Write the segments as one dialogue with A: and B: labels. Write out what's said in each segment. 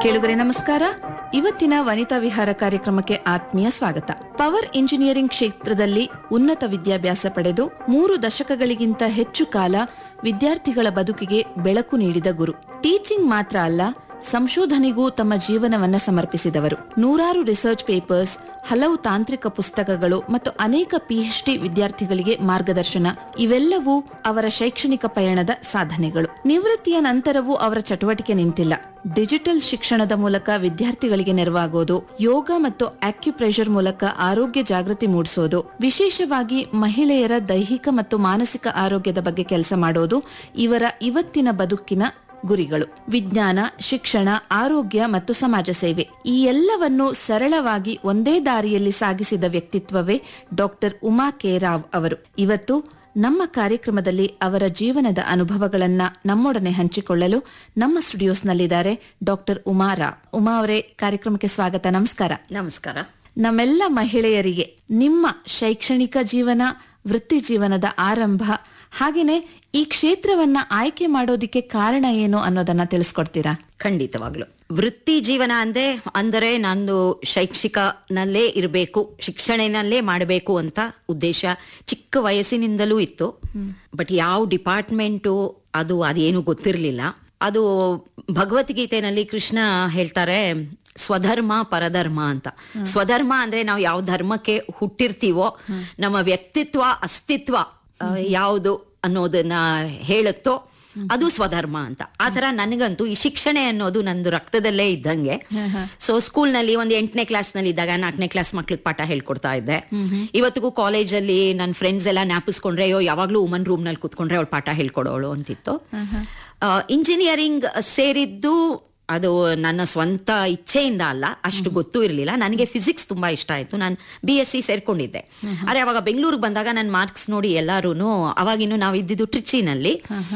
A: ಕೇಳುಗರೆ ನಮಸ್ಕಾರ ಇವತ್ತಿನ ವನಿತಾ ವಿಹಾರ ಕಾರ್ಯಕ್ರಮಕ್ಕೆ ಆತ್ಮೀಯ ಸ್ವಾಗತ ಪವರ್ ಇಂಜಿನಿಯರಿಂಗ್ ಕ್ಷೇತ್ರದಲ್ಲಿ ಉನ್ನತ ವಿದ್ಯಾಭ್ಯಾಸ ಪಡೆದು ಮೂರು ದಶಕಗಳಿಗಿಂತ ಹೆಚ್ಚು ಕಾಲ ವಿದ್ಯಾರ್ಥಿಗಳ ಬದುಕಿಗೆ ಬೆಳಕು ನೀಡಿದ ಗುರು ಟೀಚಿಂಗ್ ಮಾತ್ರ ಅಲ್ಲ ಸಂಶೋಧನೆಗೂ ತಮ್ಮ ಜೀವನವನ್ನ ಸಮರ್ಪಿಸಿದವರು ನೂರಾರು ರಿಸರ್ಚ್ ಪೇಪರ್ಸ್ ಹಲವು ತಾಂತ್ರಿಕ ಪುಸ್ತಕಗಳು ಮತ್ತು ಅನೇಕ ಪಿಎಚ್ಡಿ ವಿದ್ಯಾರ್ಥಿಗಳಿಗೆ ಮಾರ್ಗದರ್ಶನ ಇವೆಲ್ಲವೂ ಅವರ ಶೈಕ್ಷಣಿಕ ಪಯಣದ ಸಾಧನೆಗಳು ನಿವೃತ್ತಿಯ ನಂತರವೂ ಅವರ ಚಟುವಟಿಕೆ ನಿಂತಿಲ್ಲ ಡಿಜಿಟಲ್ ಶಿಕ್ಷಣದ ಮೂಲಕ ವಿದ್ಯಾರ್ಥಿಗಳಿಗೆ ನೆರವಾಗೋದು ಯೋಗ ಮತ್ತು ಆಕ್ಯುಪ್ರೆಷರ್ ಮೂಲಕ ಆರೋಗ್ಯ ಜಾಗೃತಿ ಮೂಡಿಸೋದು ವಿಶೇಷವಾಗಿ ಮಹಿಳೆಯರ ದೈಹಿಕ ಮತ್ತು ಮಾನಸಿಕ ಆರೋಗ್ಯದ ಬಗ್ಗೆ ಕೆಲಸ ಮಾಡೋದು ಇವರ ಇವತ್ತಿನ ಬದುಕಿನ ಗುರಿಗಳು ವಿಜ್ಞಾನ ಶಿಕ್ಷಣ ಆರೋಗ್ಯ ಮತ್ತು ಸಮಾಜ ಸೇವೆ ಈ ಎಲ್ಲವನ್ನು ಸರಳವಾಗಿ ಒಂದೇ ದಾರಿಯಲ್ಲಿ ಸಾಗಿಸಿದ ವ್ಯಕ್ತಿತ್ವವೇ ಡಾಕ್ಟರ್ ಉಮಾ ಕೆ ರಾವ್ ಅವರು ಇವತ್ತು ನಮ್ಮ ಕಾರ್ಯಕ್ರಮದಲ್ಲಿ ಅವರ ಜೀವನದ ಅನುಭವಗಳನ್ನ ನಮ್ಮೊಡನೆ ಹಂಚಿಕೊಳ್ಳಲು ನಮ್ಮ ಸ್ಟುಡಿಯೋಸ್ನಲ್ಲಿದ್ದಾರೆ ಡಾಕ್ಟರ್ ಉಮಾ ರಾವ್ ಉಮಾ ಅವರೇ ಕಾರ್ಯಕ್ರಮಕ್ಕೆ ಸ್ವಾಗತ ನಮಸ್ಕಾರ
B: ನಮಸ್ಕಾರ
A: ನಮ್ಮೆಲ್ಲ ಮಹಿಳೆಯರಿಗೆ ನಿಮ್ಮ ಶೈಕ್ಷಣಿಕ ಜೀವನ ವೃತ್ತಿ ಜೀವನದ ಆರಂಭ ಹಾಗೇನೆ ಈ ಕ್ಷೇತ್ರವನ್ನ ಆಯ್ಕೆ ಮಾಡೋದಿಕ್ಕೆ ಕಾರಣ ಏನು ಅನ್ನೋದನ್ನ ತಿಳಿಸ್ಕೊಡ್ತೀರಾ
B: ಖಂಡಿತವಾಗ್ಲು ವೃತ್ತಿ ಜೀವನ ಅಂದೆ ಅಂದರೆ ನಂದು ಶೈಕ್ಷಿಕನಲ್ಲೇ ಇರಬೇಕು ಶಿಕ್ಷಣನಲ್ಲೇ ಮಾಡಬೇಕು ಅಂತ ಉದ್ದೇಶ ಚಿಕ್ಕ ವಯಸ್ಸಿನಿಂದಲೂ ಇತ್ತು ಬಟ್ ಯಾವ ಡಿಪಾರ್ಟ್ಮೆಂಟು ಅದು ಅದೇನು ಗೊತ್ತಿರಲಿಲ್ಲ ಅದು ಭಗವದ್ಗೀತೆನಲ್ಲಿ ಕೃಷ್ಣ ಹೇಳ್ತಾರೆ ಸ್ವಧರ್ಮ ಪರಧರ್ಮ ಅಂತ ಸ್ವಧರ್ಮ ಅಂದ್ರೆ ನಾವು ಯಾವ ಧರ್ಮಕ್ಕೆ ಹುಟ್ಟಿರ್ತೀವೋ ನಮ್ಮ ವ್ಯಕ್ತಿತ್ವ ಅಸ್ತಿತ್ವ ಆ, ಯಾವುದು ಅನ್ನೋದನ್ನ ಹೇಳುತ್ತೋ ಅದು ಸ್ವಧರ್ಮ ಅಂತ ಆತರ ನನಗಂತೂ ಈ ಶಿಕ್ಷಣ ಅನ್ನೋದು ನಂದು ರಕ್ತದಲ್ಲೇ ಇದ್ದಂಗೆ ಸೊ ಸ್ಕೂಲ್ ನಲ್ಲಿ ಒಂದು ಎಂಟನೇ ಕ್ಲಾಸ್ ನಲ್ಲಿ ಇದ್ದಾಗ ನಾಲ್ಕನೇ ಕ್ಲಾಸ್ ಮಕ್ಳಿಗೆ ಪಾಠ ಹೇಳ್ಕೊಡ್ತಾ ಇದ್ದೆ ಇವತ್ತಿಗೂ ಕಾಲೇಜಲ್ಲಿ ನನ್ನ ಫ್ರೆಂಡ್ಸ್ ಎಲ್ಲ ಜ್ಞಾಪಿಸ್ಕೊಂಡ್ರೆ ಅಯ್ಯೋ ಯಾವಾಗ್ಲೂ ವುಮನ್ ರೂಮ್ ನಲ್ಲಿ ಕೂತ್ಕೊಂಡ್ರೆ ಅವಳು ಪಾಠ ಹೇಳ್ಕೊಡೋಳು ಅಂತಿತ್ತು ಇಂಜಿನಿಯರಿಂಗ್ ಸೇರಿದ್ದು ಅದು ನನ್ನ ಸ್ವಂತ ಇಚ್ಛೆಯಿಂದ ಅಲ್ಲ ಅಷ್ಟು ಗೊತ್ತೂ ಇರಲಿಲ್ಲ ನನಗೆ ಫಿಸಿಕ್ಸ್ ತುಂಬಾ ಇಷ್ಟ ಆಯ್ತು ನಾನು ಬಿ ಎಸ್ ಸಿ ಸೇರ್ಕೊಂಡಿದ್ದೆ ಆದ್ರೆ ಅವಾಗ ಬೆಂಗಳೂರಿಗೆ ಬಂದಾಗ ನನ್ನ ಮಾರ್ಕ್ಸ್ ನೋಡಿ ಎಲ್ಲಾರು ಅವಾಗಿನ್ನು ನಾವು ಇದ್ದಿದ್ದು ಟ್ರಿಚಿನಲ್ಲಿ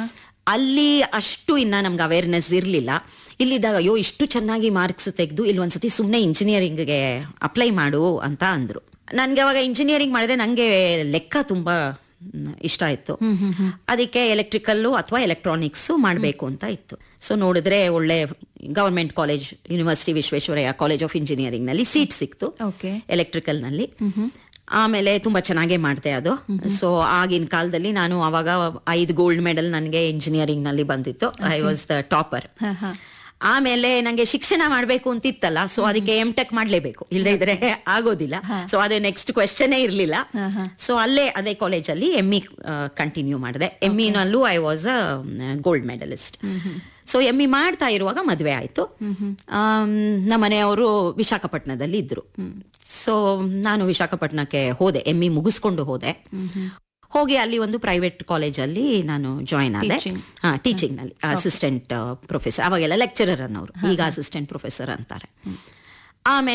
B: ಅಲ್ಲಿ ಅಷ್ಟು ಇನ್ನ ನಮ್ಗೆ ಅವೇರ್ನೆಸ್ ಇರಲಿಲ್ಲ ಇಲ್ಲಿದ್ದಾಗ ಅಯ್ಯೋ ಇಷ್ಟು ಚೆನ್ನಾಗಿ ಮಾರ್ಕ್ಸ್ ತೆಗೆದು ಇಲ್ಲಿ ಒಂದ್ಸತಿ ಸುಮ್ಮನೆ ಇಂಜಿನಿಯರಿಂಗ್ಗೆ ಅಪ್ಲೈ ಮಾಡು ಅಂತ ಅಂದ್ರು ನನ್ಗೆ ಅವಾಗ ಇಂಜಿನಿಯರಿಂಗ್ ಮಾಡಿದ್ರೆ ನಂಗೆ ಲೆಕ್ಕ ತುಂಬಾ ಮ್, ಇಷ್ಟ ಇತ್ತು ಅದಕ್ಕೆ ಎಲೆಕ್ಟ್ರಿಕಲ್ಲು ಅಥವಾ ಎಲೆಕ್ಟ್ರಾನಿಕ್ಸ್ ಮಾಡಬೇಕು ಅಂತ ಇತ್ತು ಸೊ ನೋಡಿದ್ರೆ ಒಳ್ಳೆ government college university Visvesvaraya college of engineering ನಲ್ಲಿ ಸೀಟ್ ಸಿಕ್ತು
A: ಓಕೆ
B: ಎಲೆಕ್ಟ್ರಿಕಲ್ ನಲ್ಲಿ ಆಮೇಲೆ ತುಂಬಾ ಚೆನ್ನಾಗೇ ಮಾಡಿದೆ ಅದು ಸೊ ಆಗಿನ ಕಾಲದಲ್ಲಿ ನಾನು ಅವಾಗ ಐದು ಗೋಲ್ಡ್ ಮೆಡಲ್ ನನಗೆ ಇಂಜಿನಿಯರಿಂಗ್ ನಲ್ಲಿ ಬಂದಿತ್ತು ಐ ವಾಸ್ ದ ಟಾಪರ್ ಆಮೇಲೆ ನಂಗೆ ಶಿಕ್ಷಣ ಮಾಡ್ಬೇಕು ಅಂತಿತ್ತಲ್ಲ ಸೊ ಅದಕ್ಕೆ ಎಂ ಟೆಕ್ ಮಾಡ್ಲೇಬೇಕು ಇಲ್ಲದೆ ಇದ್ರೆ ಆಗೋದಿಲ್ಲ ಸೊ ಅದೇ ನೆಕ್ಸ್ಟ್ ಕ್ವೆಶನ್ ಇರ್ಲಿಲ್ಲ ಸೊ ಅಲ್ಲೇ ಅದೇ ಕಾಲೇಜಲ್ಲಿ ಎಂ ಇ ಕಂಟಿನ್ಯೂ ಮಾಡಿದೆ ಎಂ ನಲ್ಲೂ I was a gold medalist so M E ಮಾಡ್ತಾ ಇರುವಾಗ ಮದುವೆ ಆಯ್ತು ಆಮ್, ನಮ್ಮ ಮನೆಯವರು ವಿಶಾಖಪಟ್ಟಣದಲ್ಲಿ ಇದ್ರು ಸೊ ನಾನು ವಿಶಾಖಪಟ್ಟಣಕ್ಕೆ ಹೋದೆ ಎಂ ಇ ಮುಗಿಸ್ಕೊಂಡು ಹೋದೆ ಹೋಗಿ ಅಲ್ಲಿ ಒಂದು ಪ್ರೈವೇಟ್ ಕಾಲೇಜಲ್ಲಿ ನಾನು ಜಾಯ್ನ್ ಆದೆ ಹಾ ಟೀಚಿಂಗ್ ನಲ್ಲಿ ಅಸಿಸ್ಟೆಂಟ್ ಪ್ರೊಫೆಸರ್ ಅವಾಗೆಲ್ಲ ಲೆಕ್ಚರರ್ ಅನ್ನೋರು ಈಗ ಅಸಿಸ್ಟೆಂಟ್ ಪ್ರೊಫೆಸರ್ ಅಂತಾರೆ ಆಮೇಲೆ